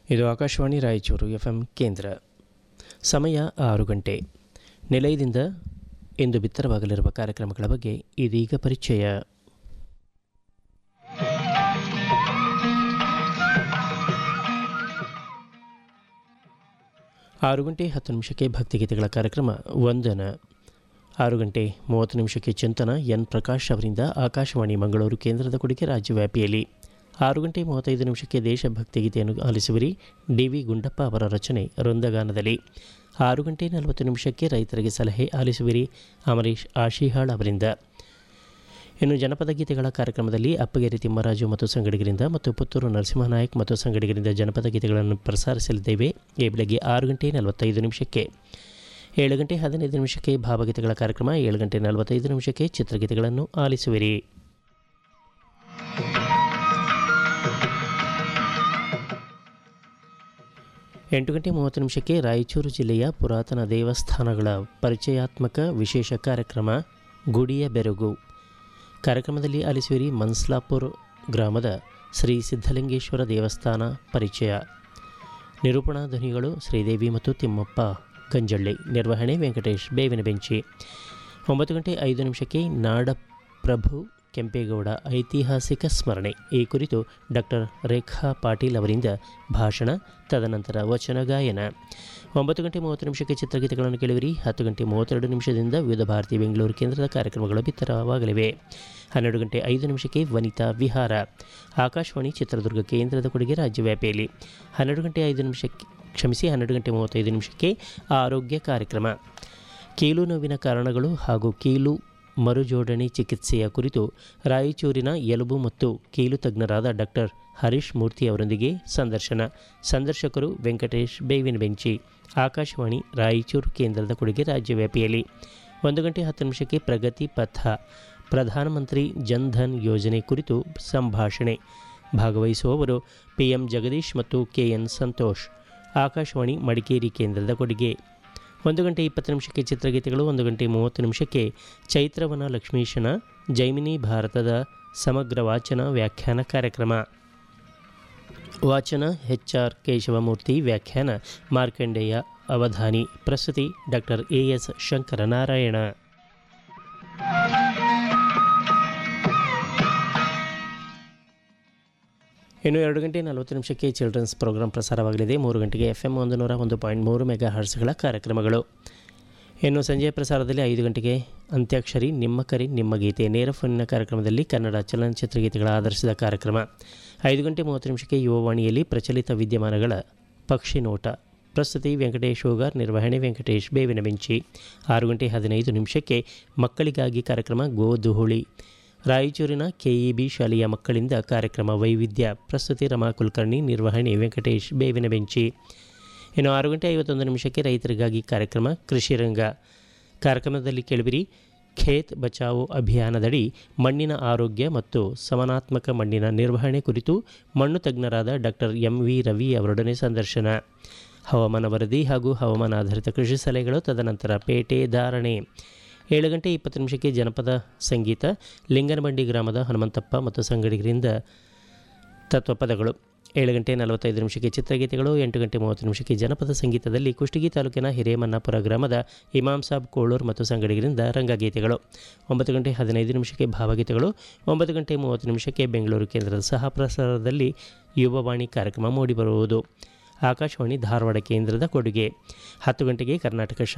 ಇದು Akashvani Raichur F M ಕೇಂದ್ರ ಸಮಯ ಆರು ಗಂಟೆ ನಿಲಯದಿಂದ ಇಂದು ಬಿತ್ತರವಾಗಲಿರುವ ಕಾರ್ಯಕ್ರಮಗಳ ಬಗ್ಗೆ ಇದೀಗ ಪರಿಚಯ ಆರು ಗಂಟೆ ಹತ್ತು ನಿಮಿಷಕ್ಕೆ ಭಕ್ತಿಗೀತೆಗಳ ಕಾರ್ಯಕ್ರಮ ವಂದನ ಆರು ಗಂಟೆ ಮೂವತ್ತು ನಿಮಿಷಕ್ಕೆ ಚಿಂತನ ಎನ್ ಪ್ರಕಾಶ್ ಅವರಿಂದ ಆಕಾಶವಾಣಿ ಮಂಗಳೂರು ಕೇಂದ್ರದ ಕೊಡುಗೆ ರಾಜ್ಯವ್ಯಾಪಿಯಲ್ಲಿ ಆರು ಗಂಟೆ ಮೂವತ್ತೈದು ನಿಮಿಷಕ್ಕೆ ದೇಶಭಕ್ತಿ ಗೀತೆಯನ್ನು ಆಲಿಸುವಿರಿ ಡಿ ವಿ ಗುಂಡಪ್ಪ ಅವರ ರಚನೆ ವೃಂದಗಾನದಲ್ಲಿ ಆರು ಗಂಟೆ ನಲವತ್ತು ನಿಮಿಷಕ್ಕೆ ರೈತರಿಗೆ ಸಲಹೆ ಆಲಿಸುವಿರಿ ಅಮರೀಶ್ ಆಶಿಹಾಳ್ ಅವರಿಂದ ಇನ್ನು ಜನಪದ ಗೀತೆಗಳ ಕಾರ್ಯಕ್ರಮದಲ್ಲಿ ಅಪ್ಪಗೇರಿ ತಿಮ್ಮರಾಜು ಮತ್ತು ಸಂಗಡಿಗರಿಂದ ಮತ್ತು ಪುತ್ತೂರು ನರಸಿಂಹನಾಯಕ್ ಮತ್ತು ಸಂಗಡಿಗರಿಂದ ಜನಪದ ಗೀತೆಗಳನ್ನು ಪ್ರಸಾರಿಸಲಿದ್ದೇವೆ ಈ ಬೆಳಗ್ಗೆ ಆರು ಗಂಟೆ ನಲವತ್ತೈದು ನಿಮಿಷಕ್ಕೆ ಏಳು ಗಂಟೆ ಹದಿನೈದು ನಿಮಿಷಕ್ಕೆ ಭಾವಗೀತೆಗಳ ಕಾರ್ಯಕ್ರಮ ಏಳು ಗಂಟೆ ನಲವತ್ತೈದು ನಿಮಿಷಕ್ಕೆ ಚಿತ್ರಗೀತೆಗಳನ್ನು ಆಲಿಸುವಿರಿ ಎಂಟು ಗಂಟೆ ಮೂವತ್ತು ನಿಮಿಷಕ್ಕೆ ರಾಯಚೂರು ಜಿಲ್ಲೆಯ ಪುರಾತನ ದೇವಸ್ಥಾನಗಳ ಪರಿಚಯಾತ್ಮಕ ವಿಶೇಷ ಕಾರ್ಯಕ್ರಮ ಗುಡಿಯ ಬೆರಗು ಕಾರ್ಯಕ್ರಮದಲ್ಲಿ ಆಲಿಸುವಿರಿ ಮನ್ಸ್ಲಾಪುರ್ ಗ್ರಾಮದ ಶ್ರೀ ಸಿದ್ಧಲಿಂಗೇಶ್ವರ ದೇವಸ್ಥಾನ ಪರಿಚಯ ನಿರೂಪಣಾ ಧ್ವನಿಗಳು ಶ್ರೀದೇವಿ ಮತ್ತು ತಿಮ್ಮಪ್ಪ ಗಂಜಳ್ಳಿ ನಿರ್ವಹಣೆ ವೆಂಕಟೇಶ್ ಬೇವಿನ ಬೆಂಚಿ ಒಂಬತ್ತು ಗಂಟೆ ಐದು ನಿಮಿಷಕ್ಕೆ ನಾಡಪ್ರಭು ಕೆಂಪೇಗೌಡ ಐತಿಹಾಸಿಕ ಸ್ಮರಣೆ ಈ ಕುರಿತು ಡಾಕ್ಟರ್ ರೇಖಾ ಪಾಟೀಲ್ ಅವರಿಂದ ಭಾಷಣ ತದನಂತರ ವಚನ ಗಾಯನ ಒಂಬತ್ತು ಗಂಟೆ ಮೂವತ್ತು ನಿಮಿಷಕ್ಕೆ ಚಿತ್ರಗೀತೆಗಳನ್ನು ಕೇಳುವಿರಿ ಹತ್ತು ಗಂಟೆ ಮೂವತ್ತೆರಡು ನಿಮಿಷದಿಂದ ವಿವಿಧ ಭಾರತಿ ಬೆಂಗಳೂರು ಕೇಂದ್ರದ ಕಾರ್ಯಕ್ರಮಗಳು ಬಿತ್ತರವಾಗಲಿವೆ ಹನ್ನೆರಡು ಗಂಟೆ ಐದು ನಿಮಿಷಕ್ಕೆ ವನಿತಾ ವಿಹಾರ ಆಕಾಶವಾಣಿ ಚಿತ್ರದುರ್ಗ ಕೇಂದ್ರದ ಕೊಡುಗೆ ರಾಜ್ಯವ್ಯಾಪಿಯಲ್ಲಿ ಹನ್ನೆರಡು ಗಂಟೆ ಐದು ನಿಮಿಷಕ್ಕೆ ಕ್ಷಮಿಸಿ ಹನ್ನೆರಡು ಗಂಟೆ ಮೂವತ್ತೈದು ನಿಮಿಷಕ್ಕೆ ಆರೋಗ್ಯ ಕಾರ್ಯಕ್ರಮ ಕೀಲು ನೋವಿನ ಕಾರಣಗಳು ಹಾಗೂ ಕೀಲು ಮರುಜೋಡಣೆ ಚಿಕಿತ್ಸೆಯ ಕುರಿತು ರಾಯಚೂರಿನ ಎಲುಬು ಮತ್ತು ಕೀಲು ತಜ್ಞರಾದ ಡಾಕ್ಟರ್ ಹರೀಶ್ ಮೂರ್ತಿ ಅವರೊಂದಿಗೆ ಸಂದರ್ಶನ ಸಂದರ್ಶಕರು ವೆಂಕಟೇಶ್ ಬೇವಿನ ಬೆಂಚಿ ಆಕಾಶವಾಣಿ ರಾಯಚೂರು ಕೇಂದ್ರದ ಕೊಡುಗೆ ರಾಜ್ಯವ್ಯಾಪಿಯಲ್ಲಿ ಒಂದು ಗಂಟೆ ಹತ್ತು ನಿಮಿಷಕ್ಕೆ ಪ್ರಗತಿ ಪಥ ಪ್ರಧಾನಮಂತ್ರಿ ಜನ್ಧನ್ ಯೋಜನೆ ಕುರಿತು ಸಂಭಾಷಣೆ ಭಾಗವಹಿಸುವವರು ಪಿ ಎಂ ಜಗದೀಶ್ ಮತ್ತು ಕೆ ಎನ್ ಸಂತೋಷ್ ಆಕಾಶವಾಣಿ ಮಡಿಕೇರಿ ಕೇಂದ್ರದ ಕೊಡುಗೆ ಒಂದು ಗಂಟೆ ಇಪ್ಪತ್ತು ನಿಮಿಷಕ್ಕೆ ಚಿತ್ರಗೀತೆಗಳು ಒಂದು ಗಂಟೆ ಮೂವತ್ತು ನಿಮಿಷಕ್ಕೆ ಚೈತ್ರವನ ಲಕ್ಷ್ಮೀಶನ ಜೈಮಿನಿ ಭಾರತದ ಸಮಗ್ರ ವಾಚನ ವ್ಯಾಖ್ಯಾನ ಕಾರ್ಯಕ್ರಮ ವಾಚನ ಎಚ್ ಆರ್ ಕೇಶವಮೂರ್ತಿ ವ್ಯಾಖ್ಯಾನ ಮಾರ್ಕಂಡೇಯ ಅವಧಾನಿ ಪ್ರಸ್ತುತಿ ಡಾಕ್ಟರ್ ಎ ಎಸ್ ಶಂಕರನಾರಾಯಣ ಇನ್ನು ಎರಡು ಗಂಟೆ ನಲವತ್ತು ನಿಮಿಷಕ್ಕೆ ಚಿಲ್ಡ್ರನ್ಸ್ ಪ್ರೋಗ್ರಾಂ ಪ್ರಸಾರವಾಗಲಿದೆ ಮೂರು ಗಂಟೆಗೆ ಎಫ್ ಎಮ್ ಒಂದು ನೂರ ಒಂದು ಪಾಯಿಂಟ್ ಮೂರು ಮೆಗಾ ಹರ್ಸ್ಗಳ ಕಾರ್ಯಕ್ರಮಗಳು ಇನ್ನು ಸಂಜೆಯ ಪ್ರಸಾರದಲ್ಲಿ ಐದು ಗಂಟೆಗೆ ಅಂತ್ಯಾಕ್ಷರಿ ನಿಮ್ಮ ಕರೆ ನಿಮ್ಮ ಗೀತೆ ನೇರ ಫೋನಿನ ಕಾರ್ಯಕ್ರಮದಲ್ಲಿ ಕನ್ನಡ ಚಲನಚಿತ್ರ ಗೀತೆಗಳ ಆಧರಿಸಿದ ಕಾರ್ಯಕ್ರಮ ಐದು ಗಂಟೆ ಮೂವತ್ತು ನಿಮಿಷಕ್ಕೆ ಯುವವಾಣಿಯಲ್ಲಿ ಪ್ರಚಲಿತ ವಿದ್ಯಮಾನಗಳ ಪಕ್ಷಿ ನೋಟ ಪ್ರಸ್ತುತಿ ವೆಂಕಟೇಶ್ ಹೋಗಾರ್ ನಿರ್ವಹಣೆ ವೆಂಕಟೇಶ್ ಬೇವಿನ ಬೆಂಚಿ ಆರು ಗಂಟೆ ಹದಿನೈದು ನಿಮಿಷಕ್ಕೆ ಮಕ್ಕಳಿಗಾಗಿ ಕಾರ್ಯಕ್ರಮ ಗೋಧುಹುಳಿ ರಾಯಚೂರಿನ ಕೆಇಬಿ ಶಾಲೆಯ ಮಕ್ಕಳಿಂದ ಕಾರ್ಯಕ್ರಮ ವೈವಿಧ್ಯ ಪ್ರಸ್ತುತಿ ರಮಾ ಕುಲಕರ್ಣಿ ನಿರ್ವಹಣೆ ವೆಂಕಟೇಶ್ ಬೇವಿನ ಬೆಂಚಿ ಇನ್ನು ಆರು ಗಂಟೆ ಐವತ್ತೊಂದು ನಿಮಿಷಕ್ಕೆ ರೈತರಿಗಾಗಿ ಕಾರ್ಯಕ್ರಮ ಕೃಷಿ ರಂಗ ಕಾರ್ಯಕ್ರಮದಲ್ಲಿ ಕೇಳುವಿರಿ ಖೇತ್ ಬಚಾವೋ ಅಭಿಯಾನದಡಿ ಮಣ್ಣಿನ ಆರೋಗ್ಯ ಮತ್ತು ಸಮನಾತ್ಮಕ ಮಣ್ಣಿನ ನಿರ್ವಹಣೆ ಕುರಿತು ಮಣ್ಣು ತಜ್ಞರಾದ ಡಾಕ್ಟರ್ ಎಂ ವಿ ರವಿ ಅವರೊಡನೆ ಸಂದರ್ಶನ ಹವಾಮಾನ ವರದಿ ಹಾಗೂ ಹವಾಮಾನ ಆಧಾರಿತ ಕೃಷಿ ಸಲಹೆಗಳು ತದನಂತರ ಪೇಟೆ ಧಾರಣೆ ಏಳು ಗಂಟೆ ಇಪ್ಪತ್ತು ನಿಮಿಷಕ್ಕೆ ಜನಪದ ಸಂಗೀತ ಲಿಂಗನಬಂಡಿ ಗ್ರಾಮದ ಹನುಮಂತಪ್ಪ ಮತ್ತು ಸಂಗಡಿಗರಿಂದ ತತ್ವಪದಗಳು ಏಳು ಗಂಟೆ ನಲವತ್ತೈದು ನಿಮಿಷಕ್ಕೆ ಚಿತ್ರಗೀತೆಗಳು ಎಂಟು ಗಂಟೆ ಮೂವತ್ತು ನಿಮಿಷಕ್ಕೆ ಜನಪದ ಸಂಗೀತದಲ್ಲಿ ಕುಷ್ಟಗಿ ತಾಲೂಕಿನ ಹಿರೇಮನ್ನಾಪುರ ಗ್ರಾಮದ ಇಮಾಮ್ ಸಾಬ್ ಕೋಳೂರ್ ಮತ್ತು ಸಂಗಡಿಗರಿಂದ ರಂಗಗೀತೆಗಳು ಒಂಬತ್ತು ಗಂಟೆ ಹದಿನೈದು ನಿಮಿಷಕ್ಕೆ ಭಾವಗೀತೆಗಳು ಒಂಬತ್ತು ಗಂಟೆ ಮೂವತ್ತು ನಿಮಿಷಕ್ಕೆ ಬೆಂಗಳೂರು ಕೇಂದ್ರದ ಸಹ ಪ್ರಸಾರದಲ್ಲಿ ಯುವವಾಣಿ ಕಾರ್ಯಕ್ರಮ ಮೂಡಿಬರುವುದು ಆಕಾಶವಾಣಿ ಧಾರವಾಡ ಕೇಂದ್ರದ ಕೊಡುಗೆ ಹತ್ತು ಗಂಟೆಗೆ ಕರ್ನಾಟಕ